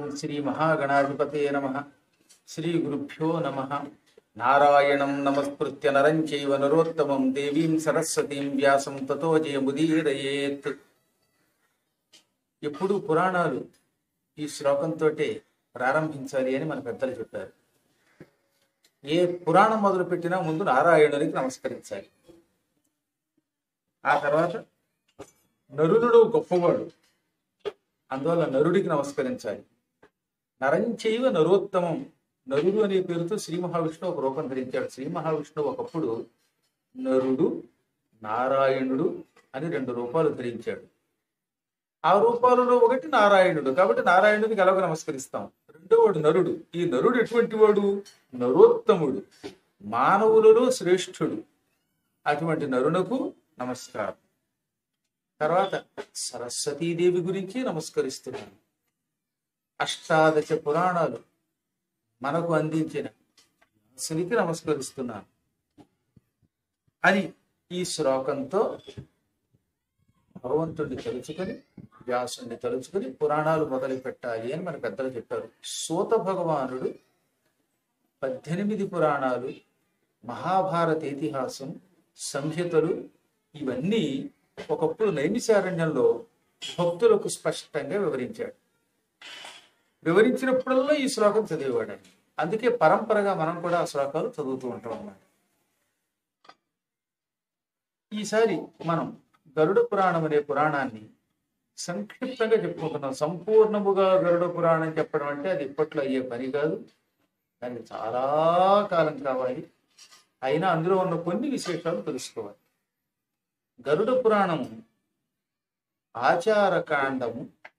శ్రీ మహాగణాధిపతే నమ శ్రీ గురుభ్యో నమ నారాయణం నమస్కృత్య నరం చైవ నరోత్తమం దేవీం సరస్వతీం వ్యాసం తతో జయముదీరయేత్ ఎప్పుడు పురాణాలు ఈ శ్లోకంతో ప్రారంభించాలి అని మన పెద్దలు చెప్పారు ఏ పురాణం మొదలు పెట్టినా ముందు నారాయణునికి నమస్కరించాలి ఆ తర్వాత నరునుడు గొప్పవాడు అందువల్ల నరుడికి నమస్కరించాలి నరంచైవ నరోత్తమం నరుడు అనే పేరుతో శ్రీ మహావిష్ణువు ఒక రూపం ధరించాడు శ్రీ మహావిష్ణువు ఒకప్పుడు నరుడు నారాయణుడు అని రెండు రూపాలు ధరించాడు ఆ రూపాలలో ఒకటి నారాయణుడు కాబట్టి నారాయణుడికి ఎలాగో నమస్కరిస్తాం రెండోవాడు నరుడు ఈ నరుడు ఎటువంటి వాడు నరోత్తముడు మానవులలో శ్రేష్ఠుడు అటువంటి నరునకు నమస్కారం తర్వాత సరస్వతీదేవి గురించి నమస్కరిస్తున్నాను అష్టాదశ పురాణాలు మనకు అందించిన వ్యాసునికి నమస్కరిస్తున్నాను అని ఈ శ్లోకంతో భగవంతుడిని తలుచుకొని వ్యాసుని తలుచుకొని పురాణాలు మొదలు పెట్టాలి అని మన పెద్దలు చెప్పారు సూత భగవానుడు పద్దెనిమిది పురాణాలు మహాభారత ఇతిహాసం సంహితలు ఇవన్నీ ఒకప్పుడు నైమిశారణ్యంలో భక్తులకు స్పష్టంగా వివరించాడు వివరించినప్పుడల్లా ఈ శ్లోకం చదివేవాడు అందుకే పరంపరగా మనం కూడా ఆ శ్లోకాలు చదువుతూ ఉంటాం అన్నమాట ఈసారి మనం గరుడ పురాణం అనే పురాణాన్ని సంక్షిప్తంగా చెప్పుకుంటున్నాం సంపూర్ణముగా గరుడ పురాణం చెప్పడం అంటే అది ఇప్పట్లో అయ్యే పని కాదు దానికి చాలా కాలం కావాలి అయినా అందులో ఉన్న కొన్ని విశేషాలు తెలుసుకోవాలి గరుడ పురాణము ఆచారకాండము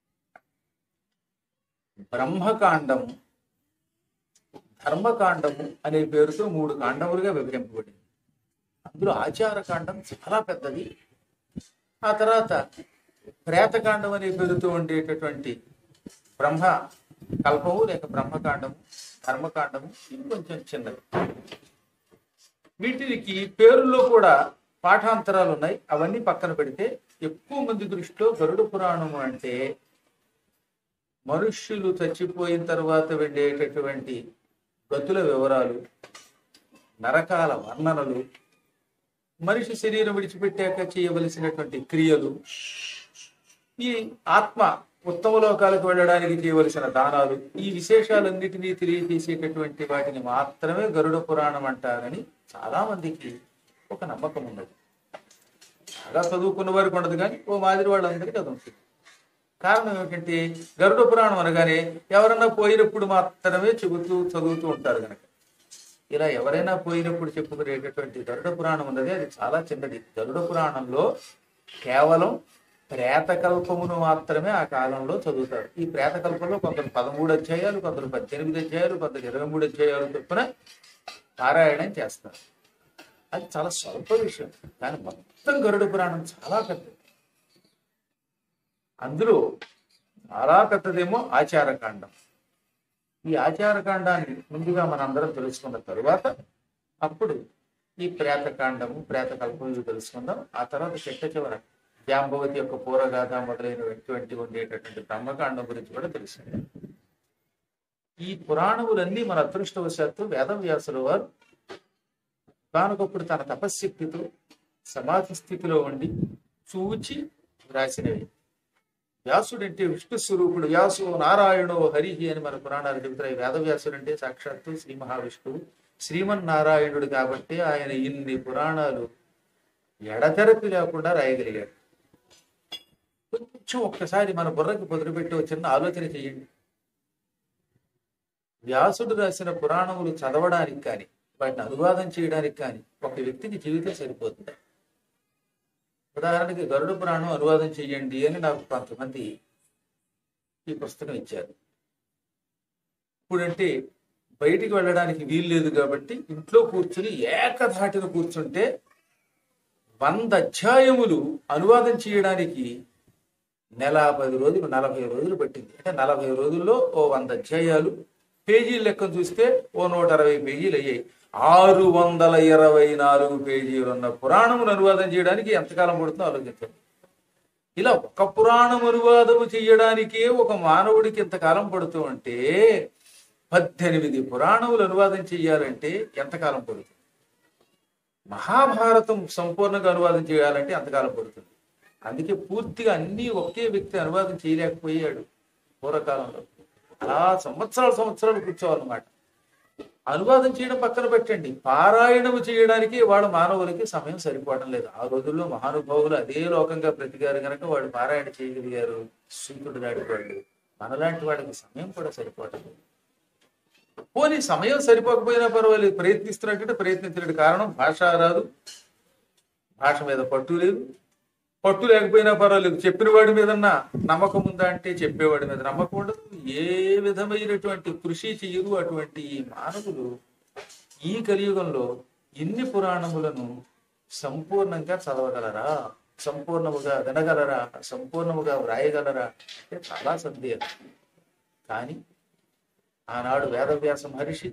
బ్రహ్మకాండము ధర్మకాండము అనే పేరుతో మూడు కాండములుగా విభజింపబడింది అందులో ఆచారకాండం చాలా పెద్దది ఆ తర్వాత ప్రేతకాండం అనే పేరుతో ఉండేటటువంటి బ్రహ్మ కల్పము లేక బ్రహ్మకాండము ధర్మకాండము ఇవి కొంచెం చిన్నవి వీటికి పేరుల్లో కూడా పాఠాంతరాలు ఉన్నాయి అవన్నీ పక్కన పెడితే ఎక్కువ మంది దృష్టిలో గరుడ పురాణము అంటే మనుష్యులు చచ్చిపోయిన తర్వాత వెళ్ళేటటువంటి గతుల వివరాలు నరకాల వర్ణనలు మనిషి శరీరం విడిచిపెట్టాక చేయవలసినటువంటి క్రియలు ఈ ఆత్మ ఉత్తమ లోకాలకు వెళ్ళడానికి చేయవలసిన దానాలు ఈ విశేషాలన్నిటినీ తెలియజేసేటటువంటి వాటిని మాత్రమే గరుడ పురాణం అంటారని చాలా మందికి ఒక నమ్మకం ఉన్నది బాగా చదువుకున్న వారికి ఉండదు కానీ ఓ మాదిరి వాళ్ళందరికీ అది ఉంటుంది కారణం ఏమిటంటే గరుడ పురాణం అనగానే ఎవరన్నా పోయినప్పుడు మాత్రమే చెబుతూ చదువుతూ ఉంటారు కనుక ఇలా ఎవరైనా పోయినప్పుడు చెప్పుకునేటటువంటి గరుడ పురాణం ఉన్నది అది చాలా చిన్నది గరుడ పురాణంలో కేవలం ప్రేతకల్పమును మాత్రమే ఆ కాలంలో చదువుతారు ఈ ప్రేతకల్పంలో కొందరు పదమూడు అధ్యాయాలు కొందరు పద్దెనిమిది అధ్యాయాలు కొందరు ఇరవై మూడు అధ్యాయాలు చొప్పున పారాయణం చేస్తారు అది చాలా స్వల్ప విషయం కానీ మొత్తం గరుడ పురాణం చాలా పెద్దది అందులో చాలా పెద్దదేమో ఆచారకాండం ఈ ఆచారకాండాన్ని ముందుగా మనందరం తెలుసుకున్న తరువాత అప్పుడు ఈ ప్రేతకాండము ప్రేతకల్పం ఇవి తెలుసుకుందాం ఆ తర్వాత చెట్ట చివర జాంబవతి యొక్క పూరగాథ మొదలైనటువంటి ఉండేటటువంటి బ్రహ్మకాండం గురించి కూడా తెలుసుకుందాం ఈ పురాణములన్నీ మన అదృష్టవశాత్తు వేదవ్యాసుల వారు తానొకప్పుడు తన తపశ్శక్తితో సమాధి స్థితిలో ఉండి చూచి వ్రాసినవి వ్యాసుడు అంటే విష్ణు స్వరూపుడు వ్యాసు నారాయణో హరిహి అని మన పురాణాలు చెబుతాయి వేదవ్యాసుడు అంటే సాక్షాత్తు శ్రీ మహావిష్ణువు శ్రీమన్నారాయణుడు కాబట్టి ఆయన ఇన్ని పురాణాలు ఎడతెరపి లేకుండా రాయగలిగాడు కొంచెం ఒక్కసారి మన బుర్రకి పొదిలిపెట్టి ఒక చిన్న ఆలోచన చేయండి వ్యాసుడు రాసిన పురాణములు చదవడానికి కానీ వాటిని అనువాదం చేయడానికి కానీ ఒక వ్యక్తికి జీవితం సరిపోతుంది ఉదాహరణకి గరుడ పురాణం అనువాదం చెయ్యండి అని నాకు కొంతమంది ఈ పుస్తకం ఇచ్చారు ఇప్పుడంటే బయటికి వెళ్ళడానికి వీలు లేదు కాబట్టి ఇంట్లో కూర్చుని ఏకధాటిన కూర్చుంటే వంద అధ్యాయములు అనువాదం చేయడానికి నెల పది రోజులు నలభై రోజులు పట్టింది అంటే నలభై రోజుల్లో ఓ వంద అధ్యాయాలు పేజీల లెక్కను చూస్తే ఓ నూట అరవై పేజీలు అయ్యాయి ఆరు వందల ఇరవై నాలుగు పేజీలు ఉన్న పురాణమును అనువాదం చేయడానికి ఎంతకాలం పడుతుందో ఆలోచించండి ఇలా ఒక పురాణం అనువాదము చేయడానికే ఒక మానవుడికి ఇంతకాలం పడుతూ ఉంటే పద్దెనిమిది పురాణములు అనువాదం చెయ్యాలంటే ఎంతకాలం పడుతుంది మహాభారతం సంపూర్ణంగా అనువాదం చేయాలంటే అంతకాలం పడుతుంది అందుకే పూర్తిగా అన్ని ఒకే వ్యక్తి అనువాదం చేయలేకపోయాడు పూర్వకాలంలో అలా సంవత్సరాలు సంవత్సరాలు కూర్చోవాలన్నమాట అనువాదం చేయడం పక్కన పెట్టండి పారాయణము చేయడానికి వాళ్ళ మానవులకి సమయం సరిపోవడం లేదు ఆ రోజుల్లో మహానుభావులు అదే లోకంగా బ్రతికారు కనుక వాళ్ళు పారాయణ చేయగలిగారు సూతుడు నాటి వాళ్ళు మనలాంటి వాళ్ళకి సమయం కూడా సరిపోవడం లేదు పోనీ సమయం సరిపోకపోయినా పర్వాలేదు ప్రయత్నిస్తున్నట్టు ప్రయత్నించినట్టు కారణం భాష రాదు భాష మీద పట్టు లేదు పట్టు లేకపోయినా పర్వాలేదు చెప్పిన వాడి మీద నమ్మకం ఉందా అంటే చెప్పేవాడి మీద నమ్మకం ఉండదు ఏ విధమైనటువంటి కృషి చెయ్యరు అటువంటి ఈ మానవులు ఈ కలియుగంలో ఇన్ని పురాణములను సంపూర్ణంగా చదవగలరా సంపూర్ణముగా వినగలరా సంపూర్ణముగా వ్రాయగలరా అంటే చాలా సందేహం కానీ ఆనాడు వేదవ్యాస మహర్షి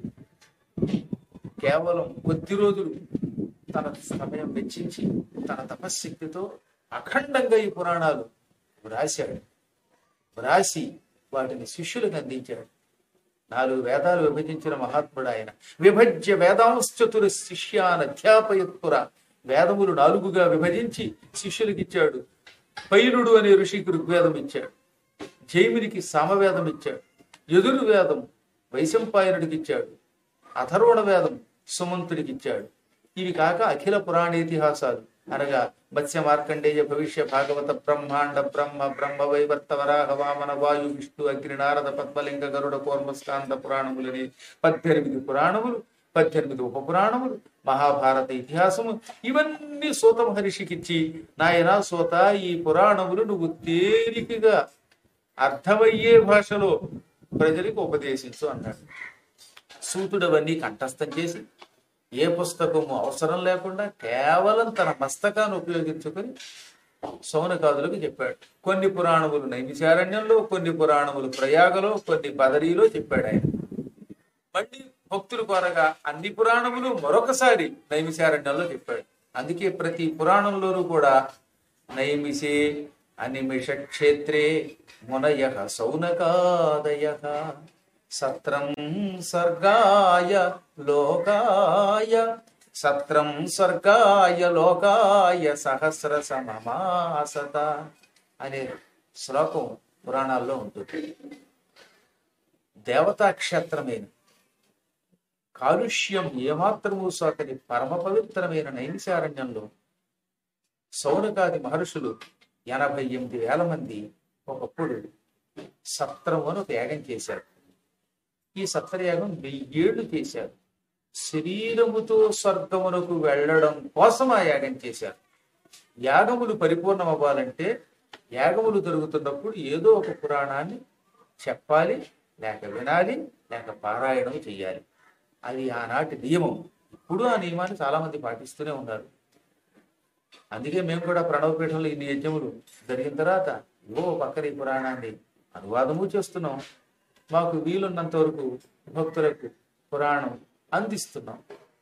కేవలం కొద్ది రోజులు తన సమయం వెచ్చించి తన తపశ్శక్తితో అఖండంగా ఈ పురాణాలు వ్రాశాడు వ్రాసి వాటిని శిష్యులకు అందించాడు నాలుగు వేదాలు విభజించిన మహాత్ముడు ఆయన విభజ్య వేదాంశ్చతురు శిష్యాన్ అధ్యాపయత్పుర వేదములు నాలుగుగా విభజించి శిష్యులకు ఇచ్చాడు పైరుడు అనే ఋషికి ఋగ్వేదం ఇచ్చాడు జైమినికి సామవేదం ఇచ్చాడు ఎదురు వేదం వైశంపాయనుడికి ఇచ్చాడు అథర్వణ వేదం సుమంతుడికి ఇచ్చాడు ఇవి కాక అఖిల పురాణేతిహాసాలు అనగా మత్స్య మార్కండేయ భవిష్య భాగవత బ్రహ్మాండ బ్రహ్మ బ్రహ్మ వైవర్త వరాహ వామన వాయు విష్ణు అగ్ని నారద పద్మలింగ గరుడ కూర్మస్కాంద పురాణములని పద్దెనిమిది పురాణములు పద్దెనిమిది ఉప పురాణములు మహాభారత ఇతిహాసము ఇవన్నీ సూత మహర్షికిచ్చి నాయనా సూత ఈ పురాణములు నువ్వు తేలికగా అర్థమయ్యే భాషలో ప్రజలకు ఉపదేశించు అన్నాడు సూతుడు అవన్నీ కంఠస్థం చేసి ఏ పుస్తకము అవసరం లేకుండా కేవలం తన మస్తకాన్ని ఉపయోగించుకొని సౌనకాదులకు చెప్పాడు కొన్ని పురాణములు నైమిశారణ్యంలో కొన్ని పురాణములు ప్రయాగలో కొన్ని బదరీలో చెప్పాడు ఆయన మళ్ళీ భక్తులు కోరగా అన్ని పురాణములు మరొకసారి నైమిశారణ్యంలో చెప్పాడు అందుకే ప్రతి పురాణంలోనూ కూడా నైమిషే అనిమిష క్షేత్రే మునయ సౌనకాదయ సత్రం సర్గాయ లోకాయ సత్రం సర్గాయ లోకాయ సహస్ర సమమాసత అనే శ్లోకం పురాణాల్లో ఉంటుంది దేవతా క్షేత్రమైన కాలుష్యం ఏమాత్రము సోకని పరమ పవిత్రమైన నైమిశారణ్యంలో సౌనకాది మహర్షులు ఎనభై ఎనిమిది వేల మంది ఒకప్పుడు సత్రం అని ఒక యాగం చేశారు ఈ సత్రయాగం వెయ్యేళ్లు చేశారు శరీరముతో స్వర్గమునకు వెళ్ళడం కోసం ఆ యాగం చేశారు యాగములు పరిపూర్ణం అవ్వాలంటే యాగములు జరుగుతున్నప్పుడు ఏదో ఒక పురాణాన్ని చెప్పాలి లేక వినాలి లేక పారాయణం చెయ్యాలి అది ఆనాటి నియమం ఇప్పుడు ఆ నియమాన్ని చాలా మంది పాటిస్తూనే ఉన్నారు అందుకే మేము కూడా ప్రణవపీఠంలో ఇన్ని యజ్ఞములు జరిగిన తర్వాత ఓ పక్కన ఈ పురాణాన్ని అనువాదము చేస్తున్నాం మాకు వీలున్నంత వరకు భక్తులకు పురాణం అందిస్తున్నాం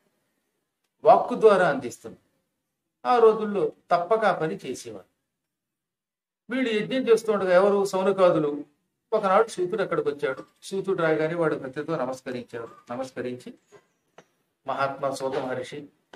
వాక్కు ద్వారా అందిస్తున్నాం ఆ రోజుల్లో తప్పక ఆ పని చేసేవారు వీళ్ళు యజ్ఞం చేస్తుండగా ఎవరు సౌనకాదులు ఒకనాడు సూతుడు అక్కడికి వచ్చాడు సూతుడు రాగానే వాడు భక్తితో నమస్కరించాడు నమస్కరించి మహాత్మా సూత మహర్షి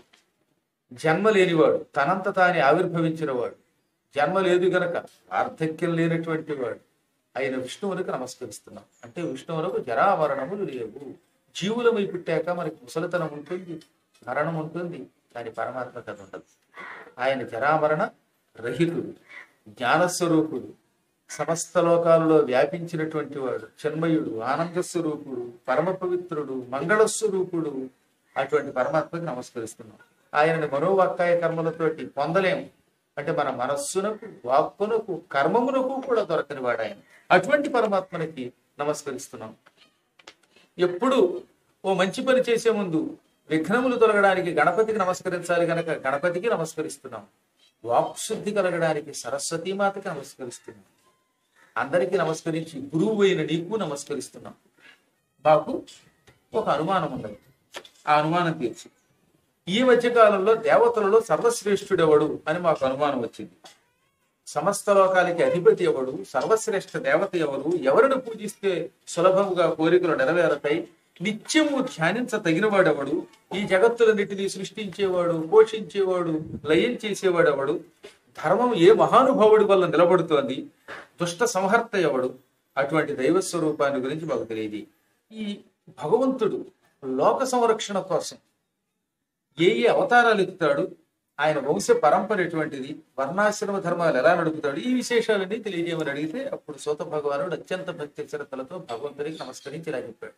జన్మ లేనివాడు తనంత తానే ఆవిర్భవించిన వాడు జన్మ లేదు గనక వార్ధక్యం లేనటువంటి వాడు ఆయన విష్ణువునికి నమస్కరిస్తున్నాం అంటే విష్ణువులకు జరామరణములు లేవు జీవులమై పుట్టాక మనకి ముసలితనం ఉంటుంది మరణం ఉంటుంది కానీ పరమాత్మ కథ ఉండదు ఆయన జరామరణ రహితుడు జ్ఞానస్వరూపుడు సమస్త లోకాలలో వ్యాపించినటువంటి వాడు చిన్మయుడు ఆనంద స్వరూపుడు పరమ పవిత్రుడు మంగళస్వరూపుడు అటువంటి పరమాత్మకి నమస్కరిస్తున్నాం ఆయనని మనోవాక్కాయ కర్మలతోటి పొందలేము అంటే మన మనస్సునకు వాక్కునకు కర్మమునకు కూడా దొరకని వాడు ఆయన అటువంటి పరమాత్మనికి నమస్కరిస్తున్నాం ఎప్పుడు ఓ మంచి పని చేసే ముందు విఘ్నములు తొలగడానికి గణపతికి నమస్కరించాలి గనక గణపతికి నమస్కరిస్తున్నాం వాక్శుద్ధి కలగడానికి సరస్వతీమాతకి నమస్కరిస్తున్నాం అందరికీ నమస్కరించి గురువు అయిన నీకు నమస్కరిస్తున్నాం మాకు ఒక అనుమానం ఉన్నది ఆ అనుమానం తీర్చి ఈ మధ్య కాలంలో దేవతలలో సర్వశ్రేష్ఠుడెవడు అని మాకు అనుమానం వచ్చింది సమస్త లోకాలకి అధిపతి ఎవడు సర్వశ్రేష్ఠ దేవత ఎవరు ఎవరిని పూజిస్తే సులభముగా కోరికలు నెరవేరతాయి నిత్యము ధ్యానించ తగినవాడెవడు ఈ జగత్తులన్నిటినీ సృష్టించేవాడు పోషించేవాడు లయం చేసేవాడెవడు ధర్మం ఏ మహానుభావుడి వల్ల నిలబడుతోంది దుష్ట సంహర్త ఎవడు అటువంటి దైవ స్వరూపాన్ని గురించి మాకు తెలియదు ఈ భగవంతుడు లోక సంరక్షణ కోసం ఏ ఏ అవతారాలు ఎత్తుతాడు ఆయన వంశ పరంపర ఎటువంటిది వర్ణాశ్రమ ధర్మాలు ఎలా నడుపుతాడు ఈ విశేషాలన్నీ తెలియజేయమని అడిగితే అప్పుడు సూత భగవానుడు అత్యంత భక్తి శ్రద్ధలతో భగవంతుడికి నమస్కరించి ఇలా చెప్పాడు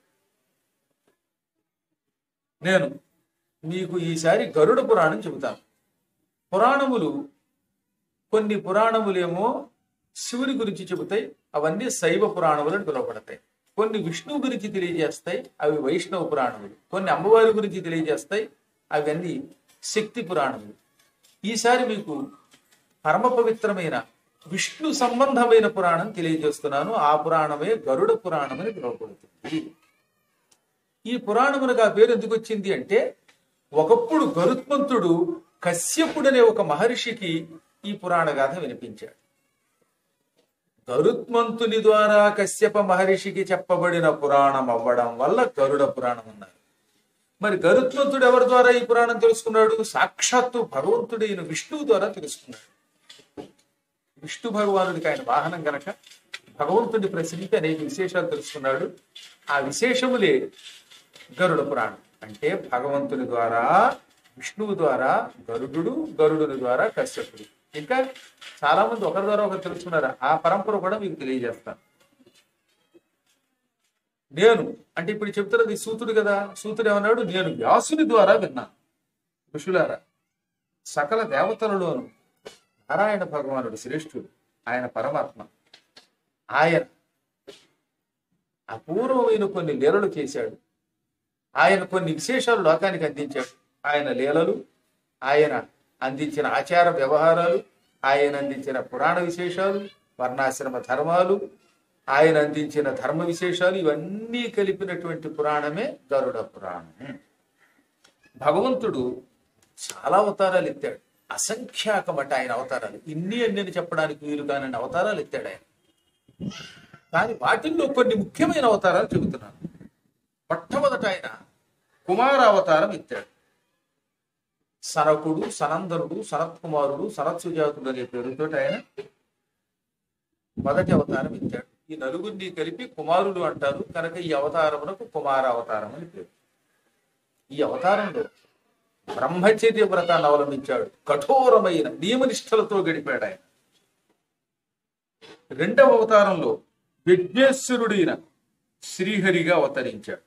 నేను మీకు ఈసారి గరుడ పురాణం చెబుతాను పురాణములు కొన్ని పురాణములేమో శివుని గురించి చెబుతాయి అవన్నీ శైవ పురాణములు అని పిలువబడతాయి కొన్ని విష్ణువు గురించి తెలియజేస్తాయి అవి వైష్ణవ పురాణములు కొన్ని అమ్మవారి గురించి తెలియజేస్తాయి అవన్నీ శక్తి పురాణములు ఈసారి మీకు పరమ పవిత్రమైన విష్ణు సంబంధమైన పురాణం తెలియజేస్తున్నాను ఆ పురాణమే గరుడ పురాణం అని పిలువబడుతుంది ఈ పురాణమునకు ఆ పేరు ఎందుకు వచ్చింది అంటే ఒకప్పుడు గరుత్మంతుడు కశ్యపుడనే ఒక మహర్షికి ఈ పురాణ గాథ వినిపించాడు గరుత్మంతుని ద్వారా కశ్యప మహర్షికి చెప్పబడిన పురాణం అవ్వడం వల్ల గరుడ పురాణం అన్నారు మరి గరుత్మంతుడు ఎవరి ద్వారా ఈ పురాణం తెలుసుకున్నాడు సాక్షాత్తు భగవంతుడైన విష్ణువు ద్వారా తెలుసుకున్నాడు విష్ణు భగవానుడికి ఆయన వాహనం గనక భగవంతుడి ప్రశ్నకి అనేక విశేషాలు తెలుసుకున్నాడు ఆ విశేషములే గరుడ పురాణం అంటే భగవంతుని ద్వారా విష్ణువు ద్వారా గరుడు గరుడుని ద్వారా కశ్యపుడు ఇంకా చాలా మంది ఒకరి ద్వారా ఒకరు తెలుసుకున్నారు ఆ పరంపర కూడా మీకు తెలియజేస్తాను నేను అంటే ఇప్పుడు చెప్తున్నది సూతుడు కదా సూతుడు ఏమన్నాడు నేను వ్యాసుని ద్వారా విన్నాను ఋషులారా సకల దేవతలలోను నారాయణ భగవానుడు శ్రేష్ఠుడు ఆయన పరమాత్మ ఆయన అపూర్వమైన కొన్ని లీలలు చేశాడు ఆయన కొన్ని విశేషాలు లోకానికి అందించాడు ఆయన లీలలు ఆయన అందించిన ఆచార వ్యవహారాలు ఆయన అందించిన పురాణ విశేషాలు వర్ణాశ్రమ ధర్మాలు ఆయన అందించిన ధర్మ విశేషాలు ఇవన్నీ కలిపినటువంటి పురాణమే గరుడ పురాణం భగవంతుడు చాలా అవతారాలు ఎత్తాడు అసంఖ్యాకమట ఆయన అవతారాలు ఇన్ని అన్ని చెప్పడానికి వీలు కాని అవతారాలు ఎత్తాడు ఆయన కానీ వాటిల్లో కొన్ని ముఖ్యమైన అవతారాలు చెబుతున్నాను మొట్టమొదట ఆయన కుమార అవతారం ఎత్తాడు సనకుడు సనందనుడు సనత్ కుమారుడు సనత్ సుజాతుడు అనే పేరుతో ఆయన మొదటి అవతారం ఎత్తాడు ఈ నలుగురిని కలిపి కుమారుడు అంటారు కనుక ఈ అవతారమునకు కుమార అవతారం అని పేరు ఈ అవతారంలో బ్రహ్మచర్య వ్రతాన్ని అవలంబించాడు కఠోరమైన నియమనిష్టలతో గడిపాడు ఆయన రెండవ అవతారంలో విఘ్నేశ్వరుడైన శ్రీహరిగా అవతరించాడు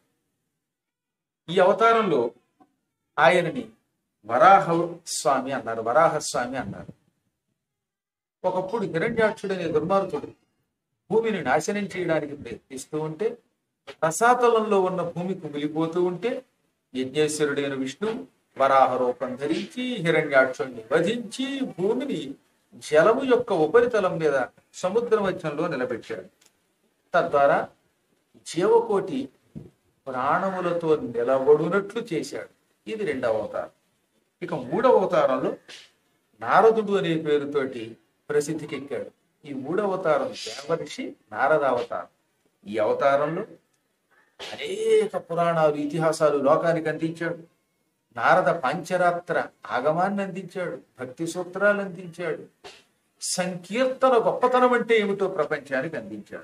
ఈ అవతారంలో ఆయనని వరాహ స్వామి అన్నారు వరాహ స్వామి అన్నారు ఒకప్పుడు హిరణ్యాక్షుడనే దుర్మార్గుడు భూమిని నాశనం చేయడానికి ప్రయత్నిస్తూ ఉంటే రసాతలంలో ఉన్న భూమి కుమిలిపోతూ ఉంటే యజ్ఞేశ్వరుడైన విష్ణువు వరాహ రూపం ధరించి హిరణ్యాక్షుణ్ణి వధించి భూమిని జలము యొక్క ఉపరితలం మీద సముద్ర మధ్యంలో నిలబెట్టాడు తద్వారా జీవకోటి ప్రాణములతో నిలబడునట్లు చేశాడు ఇది రెండవ అవతారం ఇక మూడవ అవతారంలో నారదుడు అనే పేరుతోటి ప్రసిద్ధికెక్కాడు ఈ మూడవ అవతారం దేవర్షి నారద అవతారం ఈ అవతారంలో అనేక పురాణాలు ఇతిహాసాలు లోకానికి అందించాడు నారద పంచరాత్ర ఆగమాన్ని అందించాడు భక్తి సూత్రాలు అందించాడు సంకీర్తన గొప్పతనం అంటే ఏమిటో ప్రపంచానికి అందించాడు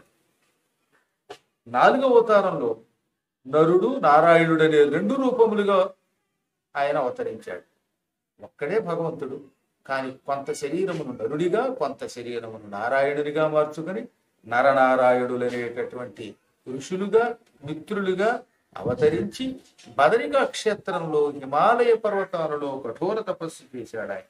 నాలుగవ అవతారంలో నరుడు నారాయణుడు అనే రెండు రూపములుగా ఆయన అవతరించాడు ఒక్కడే భగవంతుడు కానీ కొంత శరీరమును నరుడిగా కొంత శరీరమును నారాయణునిగా మార్చుకొని నరనారాయణులనేటటువంటి ఋషులుగా మిత్రులుగా అవతరించి బదరికా క్షేత్రంలో హిమాలయ పర్వతాలలో కఠోర తపస్సు చేశాడు ఆయన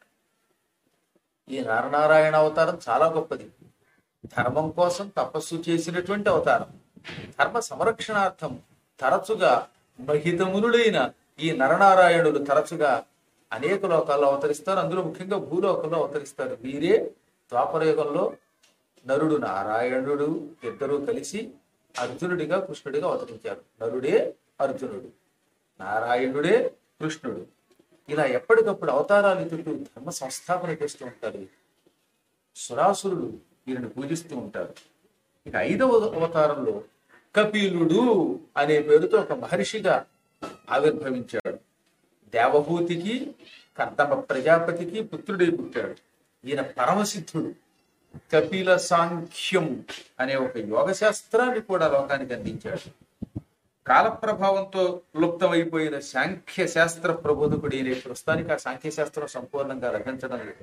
ఈ నరనారాయణ అవతారం చాలా గొప్పది ధర్మం కోసం తపస్సు చేసినటువంటి అవతారం ధర్మ సంరక్షణార్థం తరచుగా మహితమునుడైన ఈ నరనారాయణులు తరచుగా అనేక లోకాల్లో అవతరిస్తారు అందులో ముఖ్యంగా భూలోకంలో అవతరిస్తారు వీరే ద్వాపరయుగంలో నరుడు నారాయణుడు ఇద్దరూ కలిసి అర్జునుడిగా కృష్ణుడిగా అవతరించారు నరుడే అర్జునుడు నారాయణుడే కృష్ణుడు ఇలా ఎప్పటికప్పుడు అవతారాలు ఎత్తుతూ ధర్మ సంస్థాపన చేస్తూ ఉంటారు సురాసురులు ఈయనను పూజిస్తూ ఉంటారు ఇక ఐదవ అవతారంలో కపిలుడు అనే పేరుతో ఒక మహర్షిగా ఆవిర్భవించాడు దేవహూతికి కర్దమ ప్రజాపతికి పుత్రుడై పుట్టాడు ఈయన పరమసిద్ధుడు కపిల సాంఖ్యం అనే ఒక యోగ శాస్త్రాన్ని కూడా లోకానికి అందించాడు కాలప్రభావంతో లుప్తమైపోయిన సాంఖ్య శాస్త్ర ప్రబోధకుడు ఈయన ప్రస్తుతానికి ఆ సాంఖ్య శాస్త్రం సంపూర్ణంగా లభించడం లేదు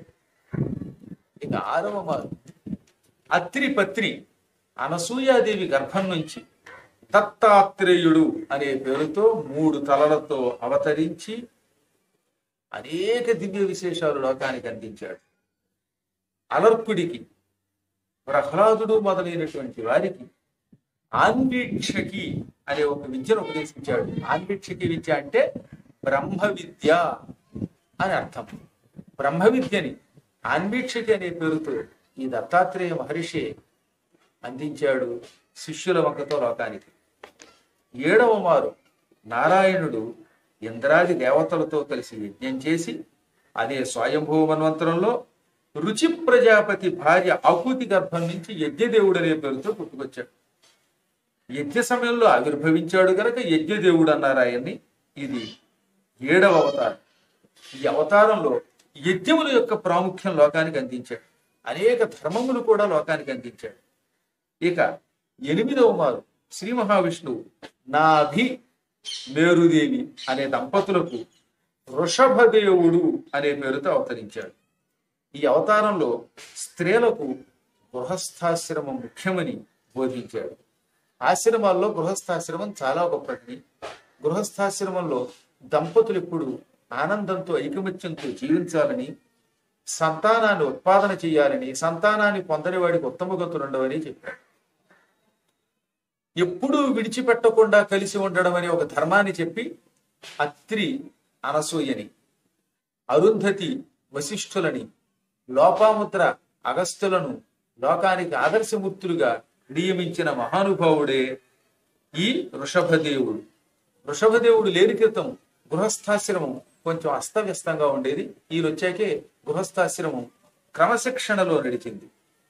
ఇక ఆరవ మారు అత్రి పత్రి అనసూయాదేవి గర్భం నుంచి దత్తాత్రేయుడు అనే పేరుతో మూడు తలలతో అవతరించి అనేక దివ్య విశేషాలు లోకానికి అందించాడు అలర్కుడికి ప్రహ్లాదుడు మొదలైనటువంటి వారికి ఆన్వీక్షకి అనే ఒక విద్యను ఉపదేశించాడు ఆన్వీక్షకి విద్య అంటే బ్రహ్మ విద్య అని అర్థం బ్రహ్మ విద్యని ఆన్వీక్షకి అనే పేరుతో ఈ దత్తాత్రేయ మహర్షి అందించాడు శిష్యుల వంకతో లోకానికి ఏడవ మారు నారాయణుడు ఇంద్రాది దేవతలతో కలిసి యజ్ఞం చేసి అదే స్వయంభూ మన్వంతరంలో రుచి ప్రజాపతి భార్య ఆకూతి గర్భం నుంచి యజ్ఞదేవుడు అనే పేరుతో పుట్టుకొచ్చాడు యజ్ఞ సమయంలో ఆవిర్భవించాడు గనక యజ్ఞదేవుడు అన్నారు ఆయన్ని ఇది ఏడవ అవతారం ఈ అవతారంలో యజ్ఞముల యొక్క ప్రాముఖ్యం లోకానికి అందించాడు అనేక ధర్మములు కూడా లోకానికి అందించాడు ఇక ఎనిమిదవ మారు శ్రీ మహావిష్ణువు నాభి మేరుదేవి అనే దంపతులకు వృషభదేవుడు అనే పేరుతో అవతరించాడు ఈ అవతారంలో స్త్రీలకు గృహస్థాశ్రమం ముఖ్యమని బోధించాడు ఆశ్రమాల్లో గృహస్థాశ్రమం చాలా గొప్పటిని గృహస్థాశ్రమంలో దంపతులు ఎప్పుడు ఆనందంతో ఐకమత్యంతో జీవించాలని సంతానాన్ని ఉత్పాదన చేయాలని సంతానాన్ని పొందని వాడికి ఉత్తమ గతులు ఉండవని చెప్పాడు ఎప్పుడూ విడిచిపెట్టకుండా కలిసి ఉండడం అనే ఒక ధర్మాన్ని చెప్పి అత్రి అనసూయని అరుంధతి వశిష్ఠులని లోపాముద్ర అగస్త్యులను లోకానికి ఆదర్శమూర్తులుగా నియమించిన మహానుభావుడే ఈ వృషభదేవుడు వృషభదేవుడు లేని క్రితం గృహస్థాశ్రమం కొంచెం అస్తవ్యస్తంగా ఉండేది ఈయన వచ్చాకే గృహస్థాశ్రమం క్రమశిక్షణలో నడిచింది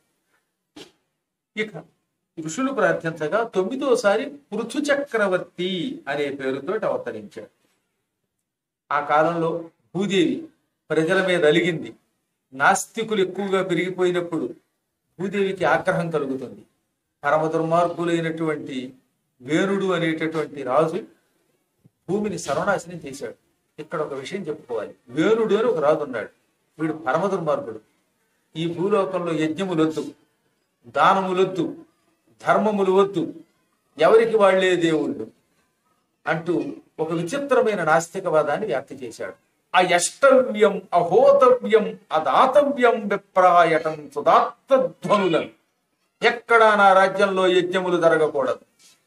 ఇక ఋషులు ప్రార్థించగా తొమ్మిదోసారి పృథు చక్రవర్తి అనే పేరుతో అవతరించాడు ఆ కాలంలో భూదేవి ప్రజల మీద అలిగింది నాస్తికులు ఎక్కువగా పెరిగిపోయినప్పుడు భూదేవికి ఆగ్రహం కలుగుతుంది పరమ దుర్మార్గులైనటువంటి వేణుడు అనేటటువంటి రాజు భూమిని సర్వనాశనం చేశాడు ఇక్కడ ఒక విషయం చెప్పుకోవాలి వేణుడు అని ఒక రాజు ఉన్నాడు వీడు పరమ దుర్మార్గుడు ఈ భూలోకంలో యజ్ఞములొద్దు దానములొద్దు ధర్మములు వద్దు ఎవరికి వాళ్లే దేవుళ్ళు అంటూ ఒక విచిత్రమైన నాస్తికవాదాన్ని వ్యాప్తి చేశాడు అయష్టవ్యం అహోతవ్యం అదాతవ్యం విప్రాయటం సుదాత్తధ్వనులను ఎక్కడా నా రాజ్యంలో యజ్ఞములు జరగకూడదు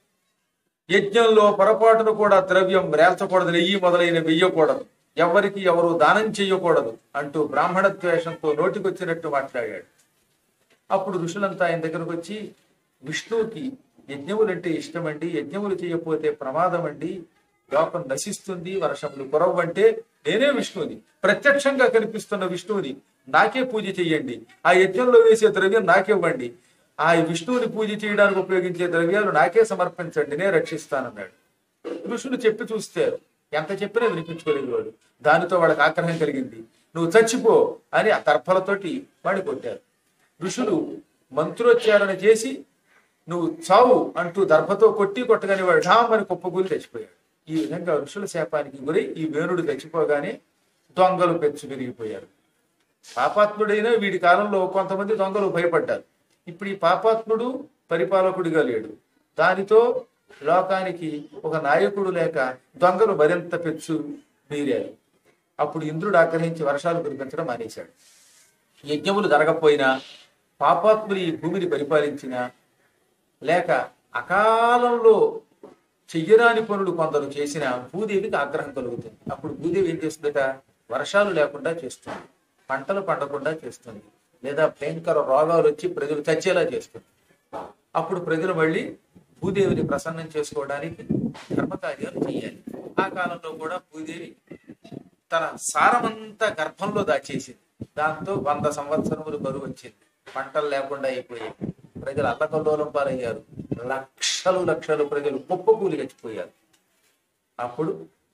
యజ్ఞంలో పొరపాటును కూడా ద్రవ్యం రేల్చకూడదు నెయ్యి మొదలైన వెయ్యకూడదు ఎవరికి ఎవరు దానం చెయ్యకూడదు అంటూ బ్రాహ్మణ ద్వేషంతో నోటికొచ్చినట్టు మాట్లాడాడు అప్పుడు ఋషులంతా ఆయన దగ్గరకు వచ్చి విష్ణువుకి యజ్ఞములంటే ఇష్టమండి యజ్ఞములు చేయకపోతే ప్రమాదం అండి లోకం నశిస్తుంది వర్షములు కురవ్వంటే నేనే విష్ణువుని ప్రత్యక్షంగా కనిపిస్తున్న విష్ణువుని నాకే పూజ చెయ్యండి ఆ యజ్ఞంలో వేసే ద్రవ్యం నాకివ్వండి ఆ విష్ణువుని పూజ చేయడానికి ఉపయోగించే ద్రవ్యాలు నాకే సమర్పించండి నేను రక్షిస్తానన్నాడు ఋషులు చెప్పి చూస్తే ఎంత చెప్పినా వినిపించుకోలేదు వాడు దానితో వాడికి ఆగ్రహం కలిగింది నువ్వు చచ్చిపో అని ఆ తర్పలతోటి వాడి కొట్టారు ఋషులు మంత్రోచ్చారణ చేసి నువ్వు చావు అంటూ దర్భతో కొట్టి కొట్టగానే వాడు ఢామ్ అని కుప్పకూలి చచ్చిపోయాడు ఈ విధంగా ఋషుల శాపానికి గురై ఈ వేణుడు చచ్చిపోగానే దొంగలు పెచ్చు పెరిగిపోయారు పాపాత్ముడైన వీడి కాలంలో కొంతమంది దొంగలు భయపడ్డారు ఇప్పుడు ఈ పాపాత్ముడు పరిపాలకుడిగా లేడు దానితో లోకానికి ఒక నాయకుడు లేక దొంగలు మరింత పెచ్చు మీరారు అప్పుడు ఇంద్రుడు ఆగ్రహించి వర్షాలు కురిపించడం మానేశాడు యజ్ఞములు జరగకపోయినా పాపాత్ములు ఈ భూమిని పరిపాలించినా లేక అకాలంలో చెయ్యరాని పనులు కొందరు చేసిన భూదేవికి ఆగ్రహం కలుగుతుంది అప్పుడు భూదేవి ఏం చేస్తుందట వర్షాలు లేకుండా చేస్తుంది పంటలు పండకుండా చేస్తుంది లేదా భయంకర రోగాలు వచ్చి ప్రజలు చచ్చేలా చేస్తుంది అప్పుడు ప్రజలు మళ్ళీ భూదేవిని ప్రసన్నం చేసుకోవడానికి ధర్మకార్యాలు చేయాలి ఆ కాలంలో కూడా భూదేవి తన సారమంతా గర్భంలో దాచేసింది దాంతో వంద సంవత్సరములు బరువు వచ్చింది పంటలు లేకుండా అయిపోయాయి ప్రజలు అల్లకల్లోలం పాలయ్యారు లక్షలు లక్షలు ప్రజలు కుప్పకూలి చచ్చిపోయారు అప్పుడు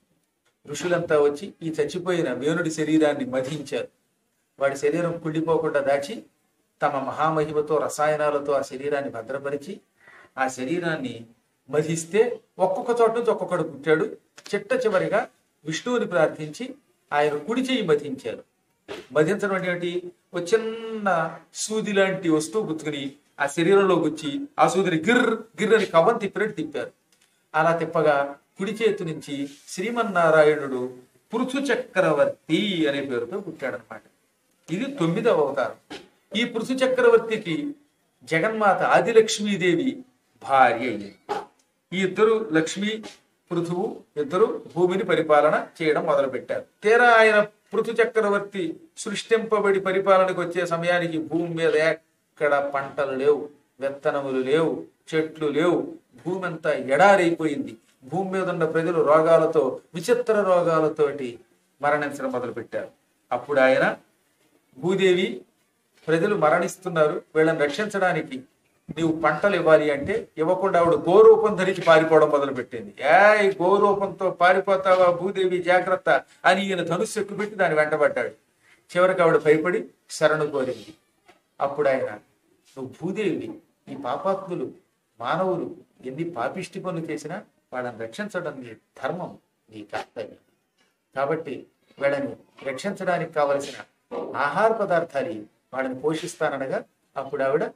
ఋషులంతా వచ్చి ఈ చచ్చిపోయిన వేణుడి శరీరాన్ని మధించారు వాడి శరీరం కుళ్ళిపోకుండా దాచి తమ మహామహిమతో రసాయనాలతో ఆ శరీరాన్ని భద్రపరిచి ఆ శరీరాన్ని మధిస్తే ఒక్కొక్క చోట నుంచి ఒక్కొక్కడు పుట్టాడు చిట్ట చివరిగా విష్ణువుని ప్రార్థించి ఆయన కుడి చెయ్యి మధించారు మధించడం అంటే ఏంటి ఒక చిన్న సూది లాంటి వస్తువు గుచ్చుకుని ఆ శరీరంలో గుచ్చి ఆ సూదిని గిర్ గిర్ అని కవ్వం తిప్పినట్టు తిప్పారు అలా తిప్పగా కుడి చేతి నుంచి శ్రీమన్నారాయణుడు పృథు చక్రవర్తి అనే పేరుతో పుట్టాడనమాట ఇది తొమ్మిదవ అవతారం ఈ పృథు చక్రవర్తికి జగన్మాత ఆదిలక్ష్మీదేవి భార్య అయింది ఈ ఇద్దరు లక్ష్మి పృథువు ఇద్దరు భూమిని పరిపాలన చేయడం మొదలుపెట్టారు తీరా ఆయన పృథు చక్రవర్తి సృష్టింపబడి పరిపాలనకు వచ్చే సమయానికి భూమి మీద ఎక్కడ పంటలు లేవు విత్తనములు లేవు చెట్లు లేవు భూమి అంతా ఎడారైపోయింది భూమి మీద ఉన్న ప్రజలు రోగాలతో విచిత్ర రోగాలతోటి మరణించడం మొదలుపెట్టారు అప్పుడు ఆయన భూదేవి ప్రజలు మరణిస్తున్నారు వీళ్ళని రక్షించడానికి నీవు పంటలు ఇవ్వాలి అంటే ఇవ్వకుండా ఆవిడ గోరూపం ధరించి పారిపోవడం మొదలుపెట్టింది ఏ ఈ గోరూపంతో పారిపోతావా భూదేవి జాగ్రత్త అని ఈయన ధనుస్సు ఎక్కుపెట్టి దాన్ని వెంటబడ్డాడు చివరికి ఆవిడ భయపడి శరణు కోరింది అప్పుడు ఆయన నువ్వు భూదేవి ఈ పాపాత్ములు మానవులు ఎన్ని పాపిష్టి పనులు చేసినా వాళ్ళని రక్షించడం నీ ధర్మం నీ కర్తవ్యం కాబట్టి వీళ్ళని రక్షించడానికి కావలసిన ఆహార పదార్థాలు ఇవ్వు. వాళ్ళని పోషిస్తాననగా అప్పుడు ఆవిడ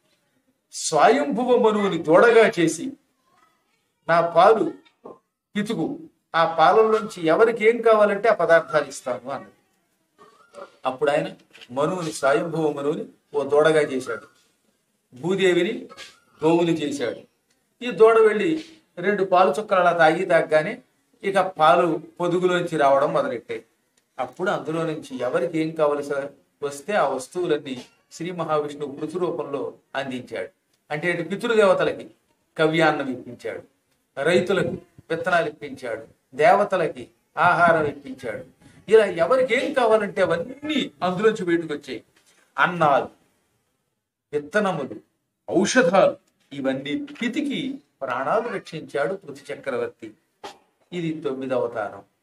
స్వయంభువ మనువుని దూడగా చేసి నా పాలు పితుకు ఆ పాలల్లోంచి ఎవరికి ఏం కావాలంటే ఆ పదార్థాలు ఇస్తాను అన్నది అప్పుడు ఆయన మనువుని స్వయంభువ మనువుని ఓ దూడగా చేశాడు భూదేవిని గోవుని చేశాడు ఈ దూడ వెళ్ళి రెండు పాలు చుక్కలు అలా తాగి తాగగానే ఇక పాలు పొదుగులోంచి రావడం మొదలెట్టాయి అప్పుడు అందులో నుంచి ఎవరికి ఏం కావలసి వస్తే ఆ వస్తువులన్నీ శ్రీ మహావిష్ణువు పృథు రూపంలో అందించాడు అంటే ఇటు పితృదేవతలకి కవ్యాన్నం ఇప్పించాడు రైతులకు విత్తనాలు ఇప్పించాడు దేవతలకి ఆహారం ఇప్పించాడు ఇలా ఎవరికి ఏం కావాలంటే అవన్నీ అందులోంచి బయటకు వచ్చాయి అన్నాలు విత్తనములు ఔషధాలు ఇవన్నీ పితికి ప్రాణాలు రక్షించాడు పృథు చక్రవర్తి ఇది తొమ్మిదవ అవతారం